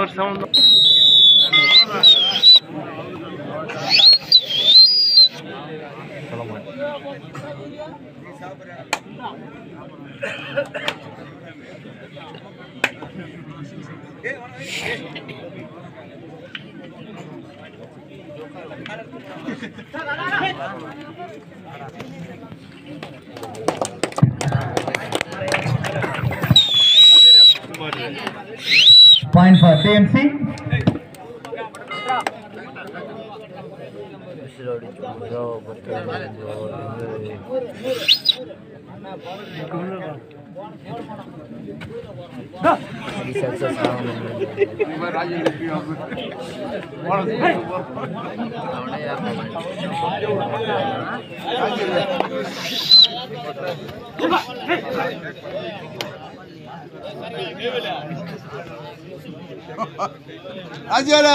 Point for TMC. ராஜாடா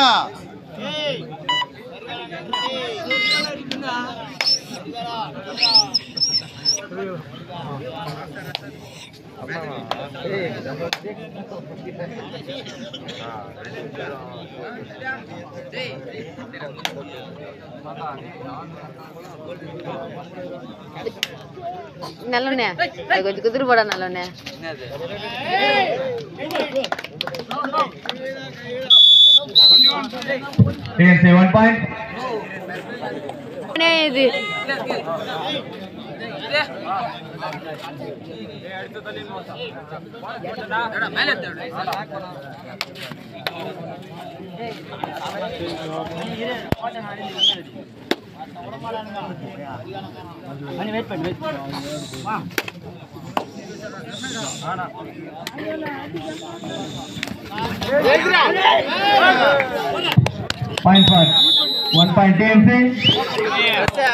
நல்லொண்ணே அது கொஞ்சம் குதிரை போட நல்லொண்ணே TMC one point. அண்ணே, இது Point for one point TMC.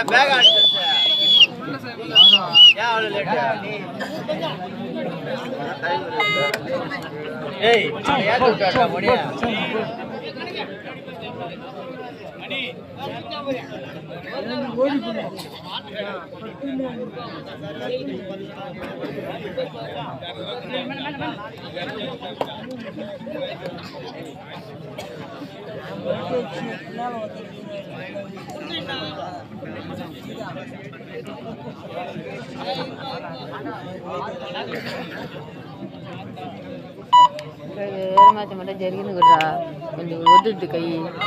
ஏறமாச்சு மட்டும் ஜெருகின்னு கொடுறா கொஞ்சம் ஒதுட்டு கை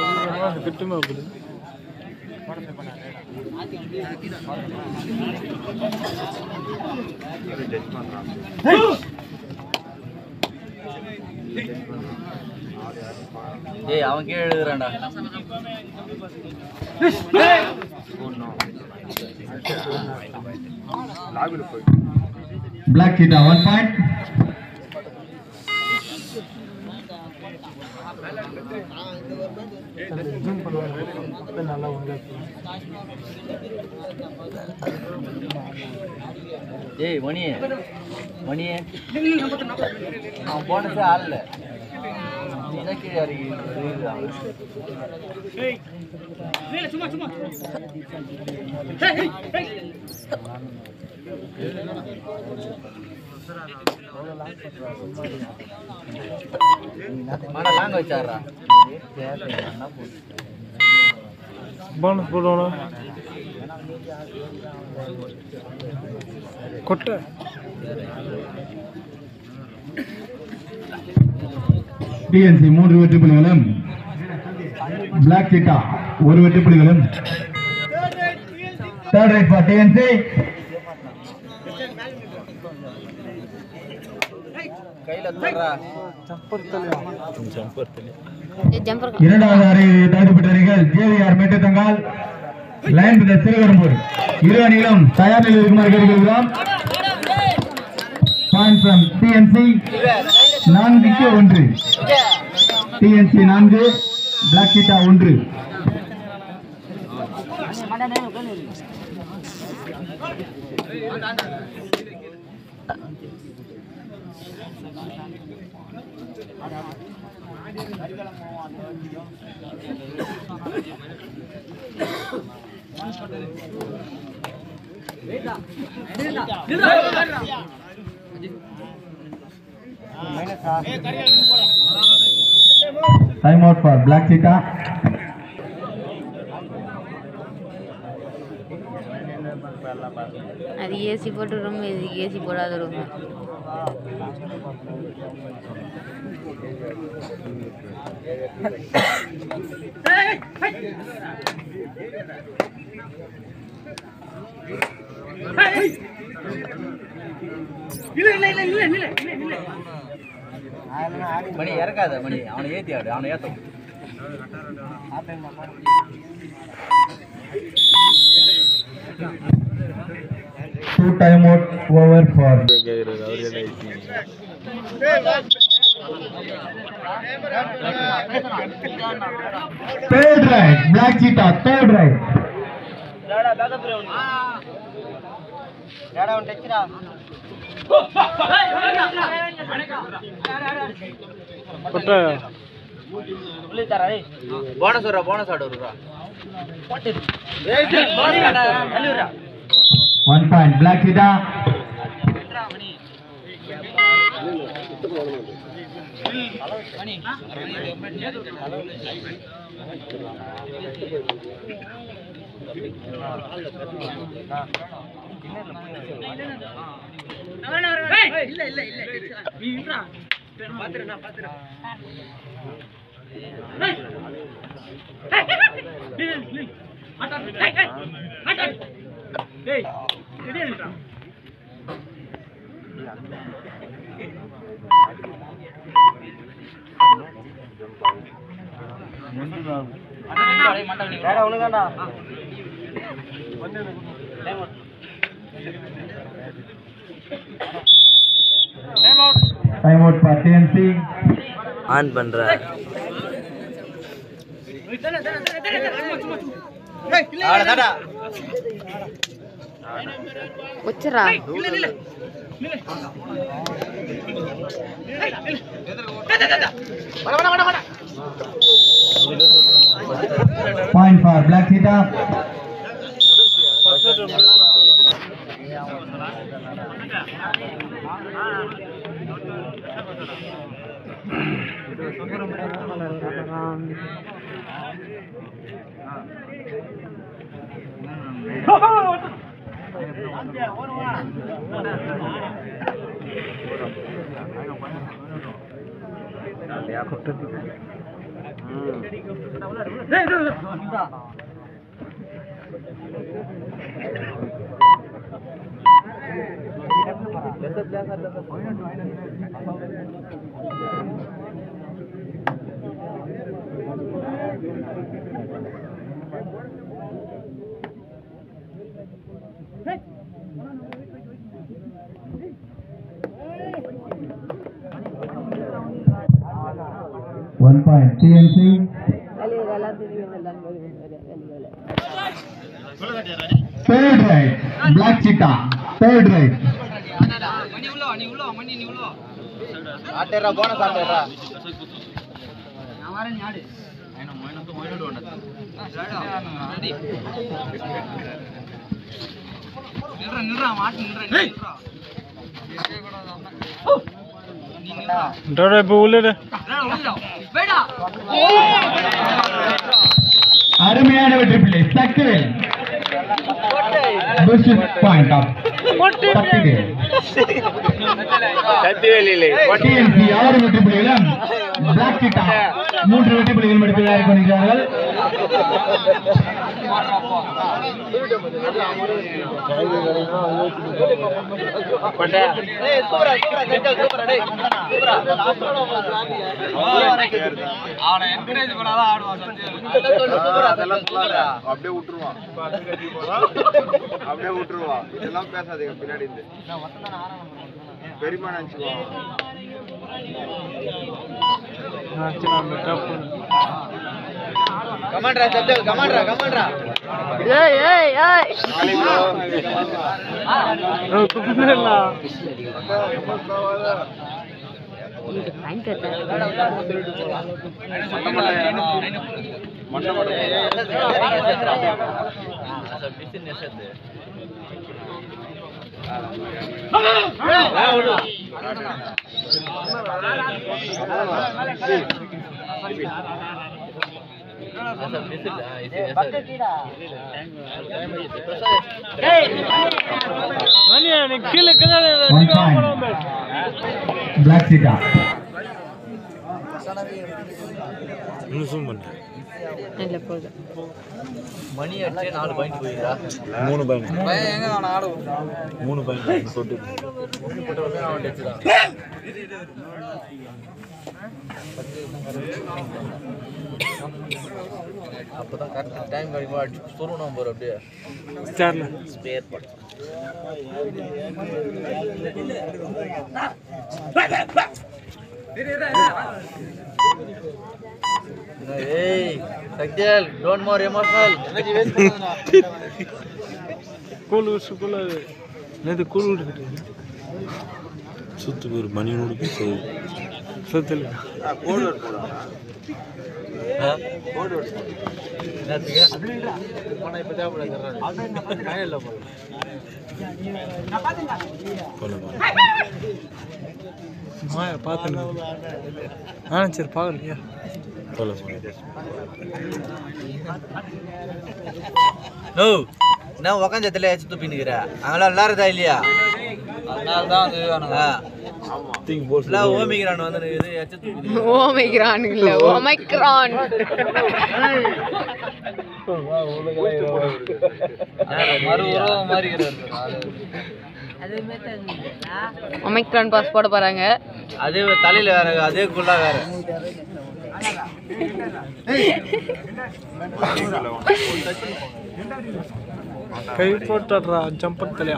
ஏய் அவன் கீழே எழுதுறான்டா Black cheetah one point. ஏய் மணி மணி அவன் போனதே ஆளல நீதான் கீழே இறங்கி எழுதுறான். மாடா லாங்குவேஜ் ஆடுறா என்ன போகுது போனஸ் போடுவானா கொட்டை TNC மூன்று வெற்றி புள்ளிகளும் Black cheetah ஒரு வெற்றி புள்ளிகளும் Third right for TNC. கையில தர்றா ஜம்பர் இரண்டாவது அறை தகுதி பெற்றவர்கள் ஜேவிஆர் மேட்டுத்தங்கால் லைன் பிரதர் சிறுவரம்பூர் இரு அணிகளும் தயார் நிலையில் இருக்குமாறு கேட்டுக்கொள்கிறோம் பாயிண்ட் ஃப்ரம் டிஎன்சி நான்குக்கு ஒன்று டிஎன்சி நான்கு பிளாக் சீட்டா ஒன்று time out for black cheetah அது ஏசி போட்டு ரூம் இது ஏசி போடாத ரூம் மணி இறக்காத மணி அவனை ஏத்தி ஆடு அவனை ஏத்தும் two time out over for third right black cheetah third right bonus வருவா போனஸ் ஆடு வருவா one point black cheetah time out for TNC on பண்ற ஆடா வச்சுரா point for black cheetah one point TNC third right black cheetah third right ஆட்டேரா bonus ஆட்டேரா அருமையான வெற்றி பிள்ளை Sakthivel point of Sakthivel TNC ஆறு வெற்றி புள்ளிகளும் பிளாக் சீட்டா மூன்று வெற்றி புள்ளிகள் எடுத்து விளையாடி கொண்டிருக்கிறார்கள் ஏய் சூப்பரா சூப்பரா செஞ்சா சூப்பரா டேய் சூப்பரா அவனை என்கரேஜ் பண்ணாதான் ஆடுவான் சூப்பரா அதெல்லாம் சூப்பரா அப்படியே விட்டுருவான் அப்படியே விட்டுருவான் இதெல்லாம் பேசாதீங்க பின்னாடி இருந்து பெரியமா நினைச்சுக்குவான் கமாண்ட்ரா சப்ஜா கமாண்ட்ரா கமாண்ட்ரா ஏய் ஏய் ஏய் இது point One point. Black Cheetah. இல்லை போதும் மணி அடிச்சு நாலு பாயிண்ட் போயிருக்கா மூணு பாயிண்ட் பையன் எங்க அவனை ஆட விட்டா மூணு பாயிண்ட் தொட்டு அப்பதான் கரெக்ட் டைம் கிடைக்கும் அடிச்சு சொல்லணும் போற அப்படியே ஸ்பேர் பண்ண ஏய் சக்தியல் don't more emotional energy waste பண்ணாதடா சுத்து ஒரு மணி நூறுக்கு சரி கோடு போடா கோடு போல போல போல நோ நான் உக்காந்த இடத்துல ஏச்சு துப்பினுக்கிற அவங்களாம் விளாடுறதா இல்லையா அதனால தான் வந்து அவனுங்க ஆ தூக்கி போட்டு எல்லாம் ஓமிக்கிறான் வந்து இது ஏச்சு துப்பி ஓமைக்ரான் இல்லை ஓமைக்ரான் மறு உறவு மாதிரி இருக்கிறாரு ஆளு. ஒமைக்ரான் பாஸ் போட போறாங்க அதே தலையில வேற அதே குள்ளா வேற ಕೈ ಕೊಟ್ಟರ ಜಂಪರ್ ತಲೆಯ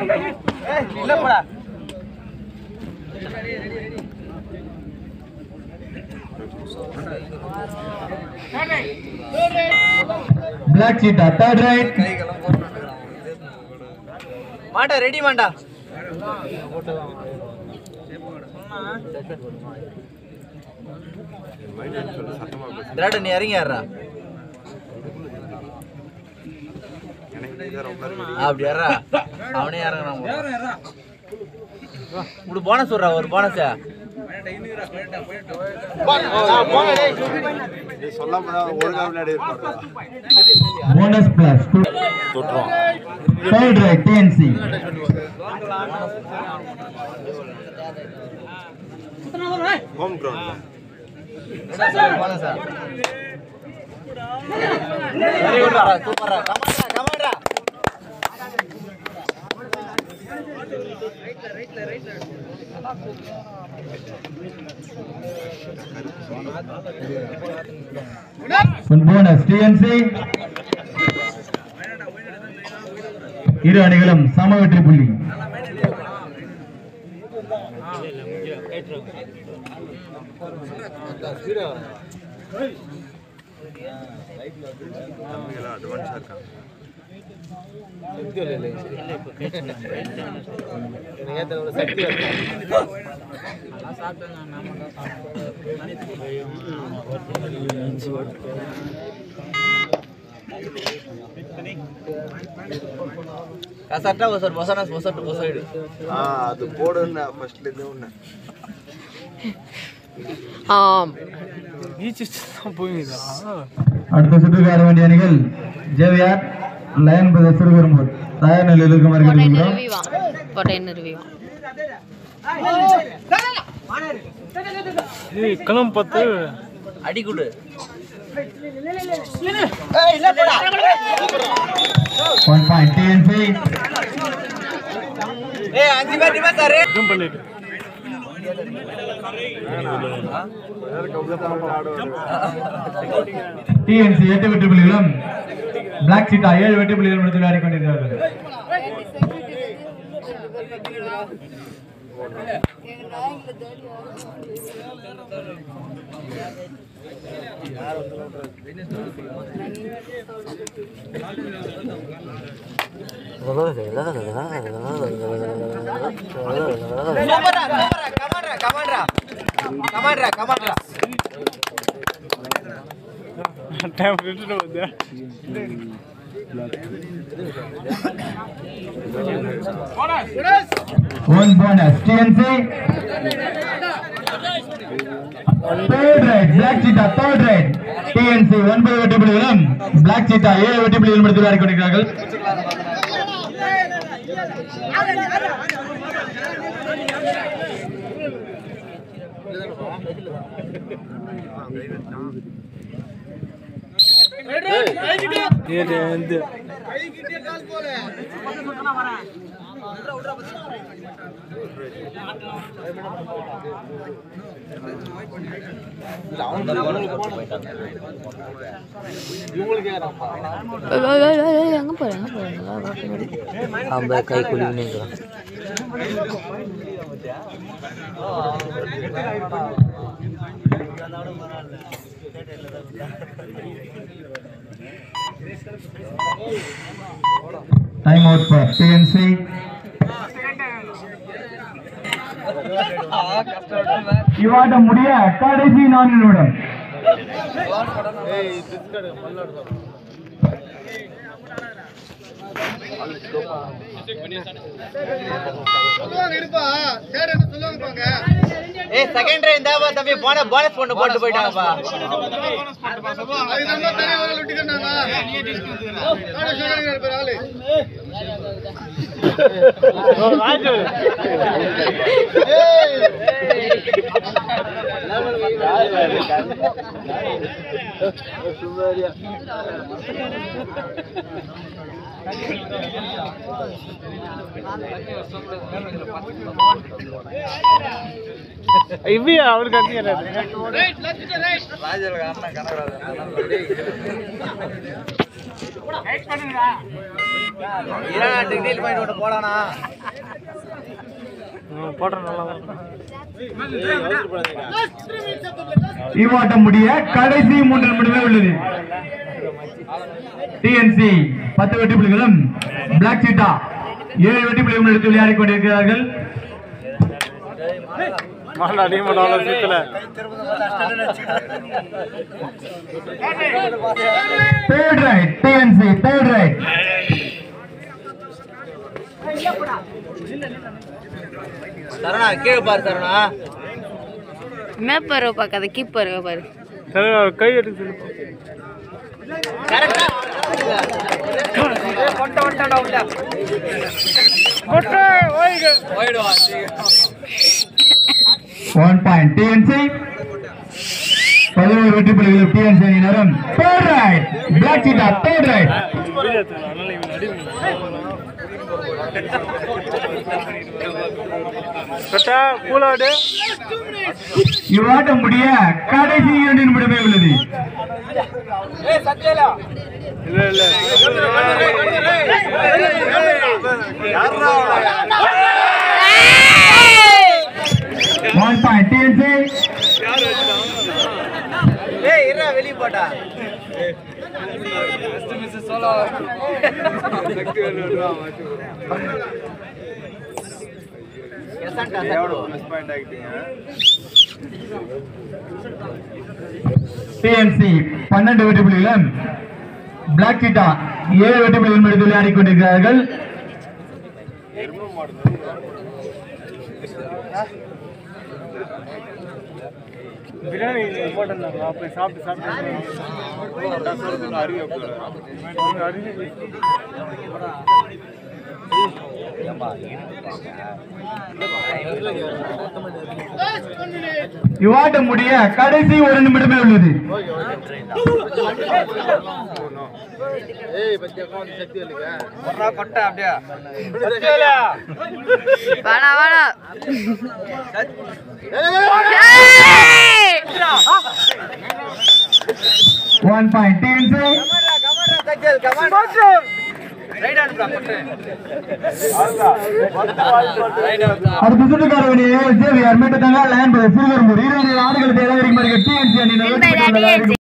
Black Cheetah. Third right. கைக்கெல்லாம் போட்டு வந்துக்கிறான். மாட்டா ரெடி மாண்டா திராட நீ இறங்கி ஆடுறா அப்படி யாரா அவனே இறங்குறான் இப்படி போனஸ் விட்றா ஒரு போனஸ் நீ சொல்லாம தான் ஒழுங்கா விளையாடி இருப்பாங்க Bonus plus. Two. தொட்டுரும் Third right. TNC. Home ground போனஸா சூப்பரா கமாண்டா கமாண்டா One bonus. TNC. இரு அணிகளும் சம வெற்றி புள்ளி அட்வான்ஸா இருக்காங்க கரெக்டா ஒரு பொசனாஸ் பொசட்டு பொசைடு ஆ அது போடுன்னு ஃபர்ஸ்ட்ல இருந்தே ஒண்ணு ஆம் அடுத்த சுற்றுக்கு ஆட வேண்டிய அணிகள் ஜேவிஆர் லயன் பிரதேச சிறுகுறும்பூர் தயார் நிலையில் இருக்குமாறு கொடை கேட்டுக்கொள்கிறோம் நிறுவிவான் கொடை நிறுவிவான் கலம் பத்து அடி குடு ஒன் பாயிண்ட் டிஎன்சி ஏய் அஞ்சு பேர் டிஃபென்ஸ் ஆறு பண்ணிட்டு டிஎன்சி எட்டு வெற்றி புள்ளிகளும் பிளாக் சீட்டா ஏழு வெற்றி புள்ளிகளும் எடுத்து விளையாடி கொண்டிருக்கிறார்கள் சூப்பரா சூப்பரா கமாண்ட்ரா கமாண்ட்ரா கமாண்ட்ரா கமாண்ட்ரா டைம் விட்டுட்டு வந்து one bonus TNC third right black cheetah third right TNC ஒன்பது வெற்றி புள்ளிகளும் பிளாக் சீட்டா ஏழு வெற்றி புள்ளிகளும் எடுத்து விளையாடி கொண்டிருக்கிறார்கள் இது வந்து எங்க போறேன் நம்ம கை குளிவுன்னு டைம் அவுட் ஃபார் டிஎன்சி இவாட்டம் முடிய கடைசி நான்கு நிமிடம் ஏய் செகண்ட் ட்ரெயின் தாப்பா தம்பி போன போனஸ் பொண்ணு போட்டு போயிட்டாங்கப்பா இவ்வி அவருக்கு அடிக்கிறாரு இரண்டு டீல் பாயிண்ட் ஒன்று போடானா போடுற நல்லா தான் இவாட்டம் முடிய கடைசி மூன்று நிமிடமே உள்ளது டிஎன்சி பத்து வெற்றி புள்ளிகளும் பிளாக் சீட்டா ஏழு வெற்றி புள்ளிகளும் எடுத்து விளையாடி கொண்டிருக்கிறார்கள் மாலை அடிக்க மாட்டாங்க சீத்துல third right TNC third right சரணா கீழே பாரு சரணா மேப்பர் பார்க்காத கீப்பர் பாரு சரி அவர் கை எடுக்க சொல்லு கரெக்டா ஒன் பாயிண்ட் டிஎன்சி பதினோரு வெற்றி புள்ளிகள் டிஎன்சி அணியினரும் third right black cheetah third right அதனால இவன் அடி கட்டா கூலாடு இவ்வாட்டம் முடிய கடைசி இரண்டு நிமிடமே உள்ளது இல்ல இல்ல ஒன் பாயிண்ட் டிஎன்சி ஏய் இருடா வெளிய போட்டா எசன்டா டிஎன்சி பன்னெண்டு வெற்றி புள்ளிகளும் பிளாக் சீட்டா ஏழு வெற்றி புள்ளிகளும் எடுத்து விளையாடி கொண்டிருக்கிறார்கள் பிரியாணி போட்டிருந்தாங்க அப்படி சாப்பிட்டு சாப்பிட்டு அவங்க அருவி இவ்வாட்டம் முடிய கடைசி ஒரு நிமிடமே உள்ளது கொட்டை அப்படியே வாடா வாடா ஒன் பாயிண்ட் டிஎன்சி சஜல் கமான் ரைட் அனுப்புடா அடுத்த சுற்றுக்காரவணியை சேவியார் மேட்டத்தங்க லேண்ட் சிறுவர்மூர் இரண்டு ஆடுகளுக்கு இளவரிக்கும் டிஎன்சி அணியினர் வெற்றி பெற்றுள்ளனர்.